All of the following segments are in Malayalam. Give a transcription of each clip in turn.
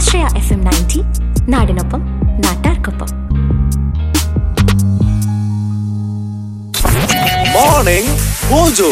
ആശ്രയ എഫ് എം നയൻറ്റി നാടിനൊപ്പം നാട്ടാർക്കൊപ്പം മോർണിംഗ് മോജോ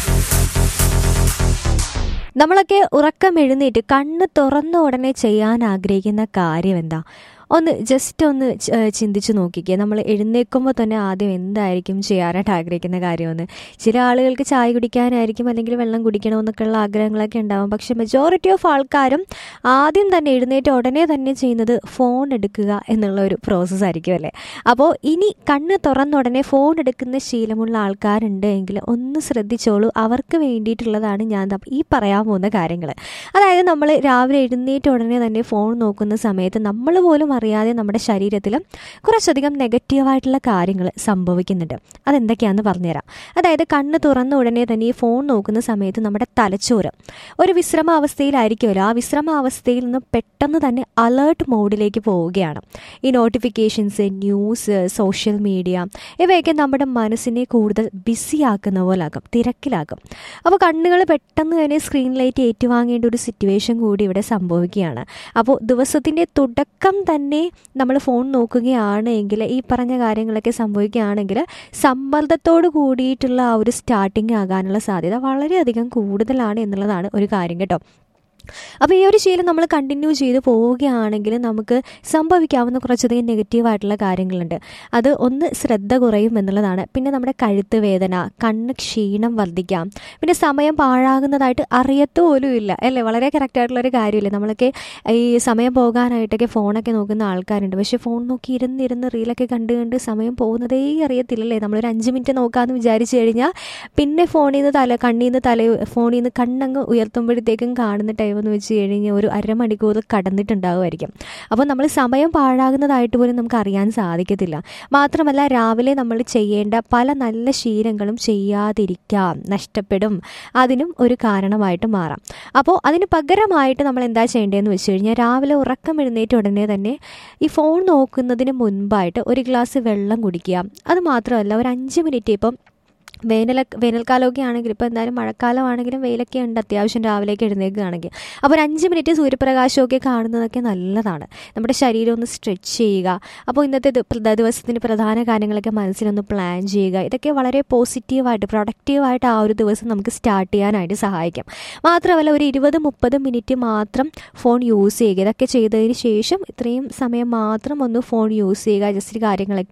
നമ്മളൊക്കെ ഉറക്കം എഴുന്നേറ്റ് കണ്ണ് തുറന്ന ഉടനെ ചെയ്യാൻ ആഗ്രഹിക്കുന്ന കാര്യം എന്താ ഒന്ന് ജസ്റ്റ് ഒന്ന് ച- ഏഹ് ചിന്തിച്ച് നോക്കിക്കേ നമ്മൾ എഴുന്നേൽക്കുമ്പോൾ തന്നെ ആദ്യം എന്തായിരിക്കും ചെയ്യാനായിട്ട് ആഗ്രഹിക്കുന്ന കാര്യമെന്ന് ചില ആളുകൾക്ക് ചായ കുടിക്കാനായിരിക്കും അല്ലെങ്കിൽ വെള്ളം കുടിക്കണമെന്നൊക്കെയുള്ള ആഗ്രഹങ്ങളൊക്കെ ഉണ്ടാവും പക്ഷേ മെജോറിറ്റി ഓഫ് ആൾക്കാരും ആദ്യം തന്നെ എഴുന്നേറ്റ് ഉടനെ തന്നെ ചെയ്യുന്നത് ഫോൺ എടുക്കുക എന്നുള്ള ഒരു പ്രോസസ്സ് ആയിരിക്കും അല്ലേ അപ്പോൾ ഇനി കണ്ണ് തുറന്ന ഉടനെ ഫോൺ എടുക്കുന്ന ശീലമുള്ള ആൾക്കാരുണ്ട് എങ്കിൽ ഒന്ന് ശ്രദ്ധിച്ചോളൂ അവർക്ക് വേണ്ടിയിട്ടുള്ളതാണ് ഞാൻ ദാ ഈ പറയാൻ പോകുന്ന കാര്യങ്ങൾ അതായത് നമ്മൾ രാവിലെ എഴുന്നേറ്റ ഉടനെ തന്നെ ഫോൺ നോക്കുന്ന സമയത്ത് നമ്മൾ പോലും അറിയാതെ നമ്മുടെ ശരീരത്തിൽ കുറച്ചധികം നെഗറ്റീവായിട്ടുള്ള കാര്യങ്ങൾ സംഭവിക്കുന്നുണ്ട് അതെന്തൊക്കെയാണെന്ന് പറഞ്ഞുതരാം അതായത് കണ്ണ് തുറന്ന ഉടനെ തന്നെ ഈ ഫോൺ നോക്കുന്ന സമയത്ത് നമ്മുടെ തലച്ചോറ് ഒരു വിശ്രമ അവസ്ഥയിലായിരിക്കുമല്ലോ ആ വിശ്രമ അവസ്ഥയിൽ നിന്ന് പെട്ടെന്ന് തന്നെ അലേർട്ട് മോഡിലേക്ക് പോവുകയാണ് ഈ നോട്ടിഫിക്കേഷൻസ് ന്യൂസ് സോഷ്യൽ മീഡിയ ഇവയൊക്കെ നമ്മുടെ മനസ്സിനെ കൂടുതൽ ബിസി ആക്കുന്ന പോലെ ആക്കും തിരക്കിലാക്കും അപ്പോൾ കണ്ണുകൾ പെട്ടെന്ന് തന്നെ സ്ക്രീൻ ലൈറ്റ് ഏറ്റുവാങ്ങേണ്ട ഒരു സിറ്റുവേഷൻ കൂടി ഇവിടെ സംഭവിക്കുകയാണ് അപ്പോൾ ദിവസത്തിൻ്റെ തുടക്കം തന്നെ നമ്മൾ ഫോൺ നോക്കുകയാണ് എങ്കിൽ ഈ പറഞ്ഞ കാര്യങ്ങളൊക്കെ സംഭവിക്കുകയാണെങ്കിൽ സമ്മർദ്ദത്തോട് കൂടിയിട്ടുള്ള ആ ഒരു സ്റ്റാർട്ടിങ് ആകാനുള്ള സാധ്യത വളരെയധികം കൂടുതലാണ് എന്നുള്ളതാണ് ഒരു കാര്യം കേട്ടോ അപ്പോൾ ഈ ഒരു ശീലം നമ്മൾ കണ്ടിന്യൂ ചെയ്ത് പോവുകയാണെങ്കിൽ നമുക്ക് സംഭവിക്കാവുന്ന കുറച്ചധികം നെഗറ്റീവായിട്ടുള്ള കാര്യങ്ങളുണ്ട് അത് ഒന്ന് ശ്രദ്ധ കുറയും എന്നുള്ളതാണ് പിന്നെ നമ്മുടെ കഴുത്ത് വേദന കണ്ണ് ക്ഷീണം വർദ്ധിക്കാം പിന്നെ സമയം പാഴാകുന്നതായിട്ട് അറിയത്ത് പോലും ഇല്ല അല്ലേ വളരെ കറക്റ്റായിട്ടുള്ള ഒരു കാര്യമില്ലേ നമ്മളൊക്കെ ഈ സമയം പോകാനായിട്ടൊക്കെ ഫോണൊക്കെ നോക്കുന്ന ആൾക്കാരുണ്ട് പക്ഷേ ഫോൺ നോക്കി ഇരുന്നിരുന്ന് റീലൊക്കെ കണ്ട് കണ്ട് സമയം പോകുന്നതേ അറിയത്തില്ലല്ലേ നമ്മളൊരു അഞ്ച് മിനിറ്റ് നോക്കാമെന്ന് വിചാരിച്ചു കഴിഞ്ഞാൽ പിന്നെ ഫോണിൽ നിന്ന് തല കണ്ണിൽ നിന്ന് തല ഫോണിൽ നിന്ന് കണ്ണങ്ങ് ഉയർത്തുമ്പോഴത്തേക്കും കാണുന്ന ടൈം എന്ന് വെച്ച് കഴിഞ്ഞാൽ ഒരു അരമണിക്കൂർ കടന്നിട്ടുണ്ടാകുമായിരിക്കും അപ്പോൾ നമ്മൾ സമയം പാഴാകുന്നതായിട്ട് പോലും നമുക്ക് അറിയാൻ സാധിക്കത്തില്ല മാത്രമല്ല രാവിലെ നമ്മൾ ചെയ്യേണ്ട പല നല്ല ശീലങ്ങളും ചെയ്യാതിരിക്കാം നഷ്ടപ്പെടും അതിനും ഒരു കാരണമായിട്ട് മാറാം അപ്പോൾ അതിന് പകരമായിട്ട് നമ്മൾ എന്താ ചെയ്യേണ്ടതെന്ന് വെച്ച് കഴിഞ്ഞാൽ രാവിലെ ഉറക്കം എഴുന്നേറ്റ ഉടനെ തന്നെ ഈ ഫോൺ നോക്കുന്നതിന് മുൻപായിട്ട് ഒരു ഗ്ലാസ് വെള്ളം കുടിക്കുക അത് മാത്രമല്ല ഒരു അഞ്ച് മിനിറ്റ് ഇപ്പം വേനൽ വേനൽക്കാലമൊക്കെ ആണെങ്കിൽ ഇപ്പോൾ എന്തായാലും മഴക്കാലമാണെങ്കിലും വെയിലൊക്കെ ഉണ്ട് അത്യാവശ്യം രാവിലേക്ക് എഴുന്നേൽക്കുകയാണെങ്കിൽ അപ്പോൾ ഒരു അഞ്ച് മിനിറ്റ് സൂര്യപ്രകാശമൊക്കെ കാണുന്നതൊക്കെ നല്ലതാണ് നമ്മുടെ ശരീരം ഒന്ന് സ്ട്രെച്ച് ചെയ്യുക അപ്പോൾ ഇന്നത്തെ ദി- പ്ര- ദിവസത്തിന് പ്രധാന കാര്യങ്ങളൊക്കെ മനസ്സിലൊന്ന് പ്ലാൻ ചെയ്യുക ഇതൊക്കെ വളരെ പോസിറ്റീവായിട്ട് പ്രൊഡക്റ്റീവായിട്ട് ആ ഒരു ദിവസം നമുക്ക് സ്റ്റാർട്ട് ചെയ്യാനായിട്ട് സഹായിക്കും മാത്രമല്ല ഒരു ഇരുപത് മുപ്പത് മിനിറ്റ് മാത്രം ഫോൺ യൂസ് ചെയ്യുക ഇതൊക്കെ ചെയ്തതിന് ശേഷം ഇത്രയും സമയം മാത്രം ഒന്ന് ഫോൺ യൂസ് ചെയ്യുക ജസ്റ്റ് കാര്യങ്ങളൊക്കെ